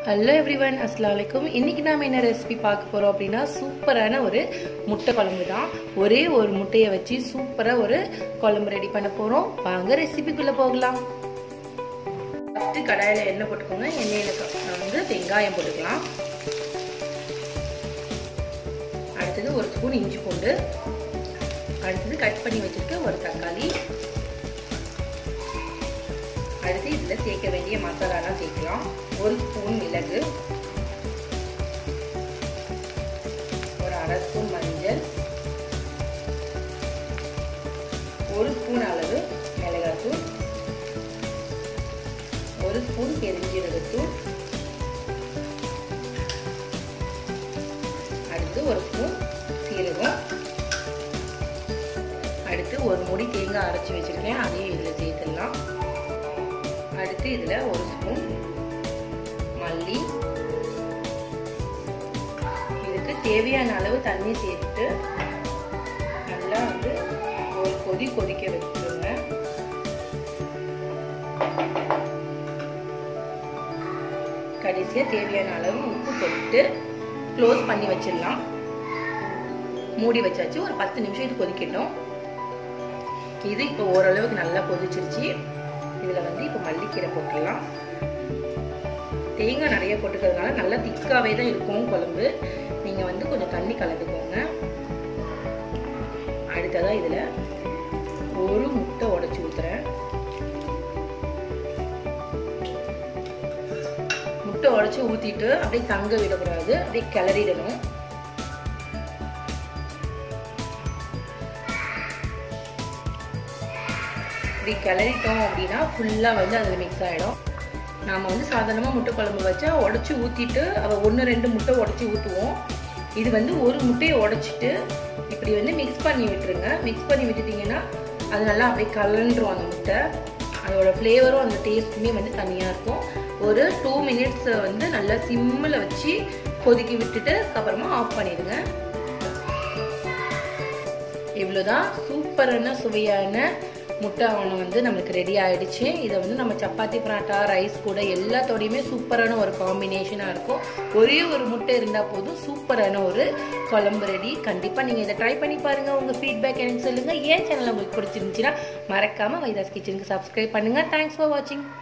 hello everyone அஸ்லாம் வலைக்கும் இன்னைக்கு நாம என்ன ரெசிபி பார்க்க போறோம் அப்படின்னா சூப்பரான ஒரு முட்டை குழம்பு தான் ஒரே ஒரு முட்டையை வச்சு சூப்பரா ஒரு குழம்பு ரெடி பண்ண போறோம் வாங்க ரெசிபிக்குள்ள போகலாம் ஃபர்ஸ்ட் கடாயில எண்ணெய் போட்டுக்கோங்க எண்ணெயில வந்து வெங்காயம் போட்டுக்கலாம் அடுத்தது ஒரு ஸ்பூன் இஞ்சி பூண்டு அடுத்தது கட் பண்ணி வச்சிருக்க ஒரு தக்காளி அடுத்து இதில் சேர்க்க வேண்டிய மசாலாலாம் சேர்க்கலாம் ஒரு ஸ்பூன் மிளகு ஒரு அரை ஸ்பூன் மஞ்சள் ஒரு ஸ்பூன் அளவு மிளகாத்தூள் ஒரு ஸ்பூன் பெருஞ்சீரகத்தூள் அடுத்து ஒரு ஸ்பூன் சீரகம் அடுத்து ஒரு முடி தேங்காய் அரைச்சி வச்சிருக்கேன் அதையும் இதில் சேர்த்துடலாம் அடுத்து இதில் ஒரு ஸ்பூன் மல்லி இதுக்கு தேவையான அளவு தண்ணி சேர்த்து நல்லா வந்து ஒரு கொதி கொதிக்க வச்சுருங்க கடைசியாக தேவையான அளவு உப்பு போட்டு க்ளோஸ் பண்ணி வச்சிடலாம் மூடி வச்சாச்சு ஒரு பத்து நிமிஷம் இது கொதிக்கட்டும் இது இப்போ ஓரளவுக்கு நல்லா கொதிச்சிருச்சு இதில் வந்து இப்போ மல்லிக்கீரை போட்டுடலாம் தேங்காய் நிறைய போட்டுக்கிறதுனால நல்லா திக்காகவே தான் இருக்கும் குழம்பு நீங்கள் வந்து கொஞ்சம் தண்ணி கலந்துக்கோங்க அடுத்ததாக இதில் ஒரு முட்டை உடச்சி ஊற்றுறேன் முட்டை உடச்சி ஊற்றிட்டு அப்படியே தங்க விடக்கூடாது அப்படியே கிளறிடணும் இப்படி கிளறிட்டோம் அப்படின்னா ஃபுல்லாக வந்து அதில் மிக்ஸ் ஆகிடும் நாம் வந்து சாதாரணமாக முட்டை குழம்பு வச்சா உடச்சி ஊற்றிட்டு அவள் ஒன்று ரெண்டு முட்டை உடச்சி ஊற்றுவோம் இது வந்து ஒரு முட்டையை உடச்சிட்டு இப்படி வந்து மிக்ஸ் பண்ணி விட்டுருங்க மிக்ஸ் பண்ணி விட்டுட்டிங்கன்னா அது நல்லா அப்படியே கலண்டுரும் அந்த முட்டை அதோட ஃப்ளேவரும் அந்த டேஸ்ட்டுமே வந்து தனியாக இருக்கும் ஒரு டூ மினிட்ஸ் வந்து நல்லா சிம்மில் வச்சு கொதிக்கி விட்டுட்டு அப்புறமா ஆஃப் பண்ணிடுங்க இவ்வளோதான் சூப்பரான சுவையான முட்டை அவனம் வந்து நம்மளுக்கு ரெடி ஆயிடுச்சு இதை வந்து நம்ம சப்பாத்தி பராட்டா ரைஸ் கூட எல்லாத்தோடையுமே சூப்பரான ஒரு காம்பினேஷனாக இருக்கும் ஒரே ஒரு முட்டை இருந்தால் போதும் சூப்பரான ஒரு குழம்பு ரெடி கண்டிப்பாக நீங்கள் இதை ட்ரை பண்ணி பாருங்கள் உங்கள் ஃபீட்பேக் எனக்கு சொல்லுங்கள் ஏன் சேனல் உங்களுக்கு பிடிச்சிருந்துச்சுன்னா மறக்காமல் வைதாஸ் கிச்சனுக்கு சப்ஸ்கிரைப் பண்ணுங்கள் தேங்க்ஸ் ஃபார் வாட்சிங்